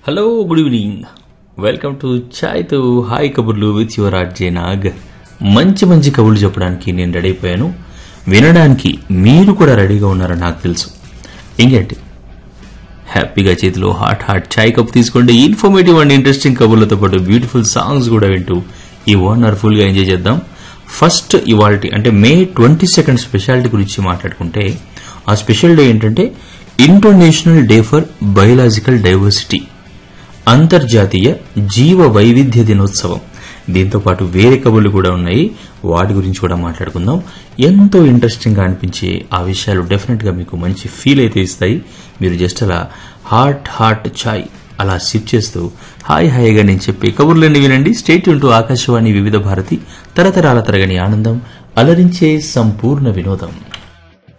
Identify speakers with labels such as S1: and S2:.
S1: hello good evening welcome to chai తో హాయ్ కబుర్లు with your RJ Nag మంచి మంచి కబుర్లు చెప్పడానికి నేను రెడీ అయిపోయాను వినడానికి మీరు కూడా రెడీగా ఉన్నారని నాకు తెలుసు ఇంకేంటి హ్యాపీగా చేతిలో హాట్ హాట్ చాయ్ కప్ తీసుకోండి ఇన్ఫర్మేటివ్ అండ్ ఇంట్రెస్టింగ్ కబుర్లతో పాటు బ్యూటిఫుల్ సాంగ్స్ కూడా వింటూ ఈ వండర్ఫుల్ గా ఎంజాయ్ చేద్దాం ఫస్ట్ ఇవాల్టి అంటే మే ట్వంటీ సెకండ్ స్పెషాలిటీ గురించి మాట్లాడుకుంటే ఆ స్పెషల్ డే ఏంటంటే international day for biological diversity అంతర్జాతీయ జీవ వైవిధ్య దినోత్సవం దీంతో పాటు వేరే కబుర్లు కూడా ఉన్నాయి వాటి గురించి కూడా మాట్లాడుకుందాం ఎంతో ఇంట్రెస్టింగ్ గా అనిపించే ఆ విషయాలు డెఫినెట్ గా మీకు మంచి ఫీల్ అయితే ఇస్తాయి మీరు జస్ట్ అలా హాట్ హాట్ చాయ్ అలా సిప్ చేస్తూ హాయ్ హాయిగా నేను చెప్పే కబుర్లన్నీ వినండి స్టేట్ ఉంటూ ఆకాశవాణి వివిధ భారతి తరతరాల తరగని ఆనందం అలరించే సంపూర్ణ వినోదం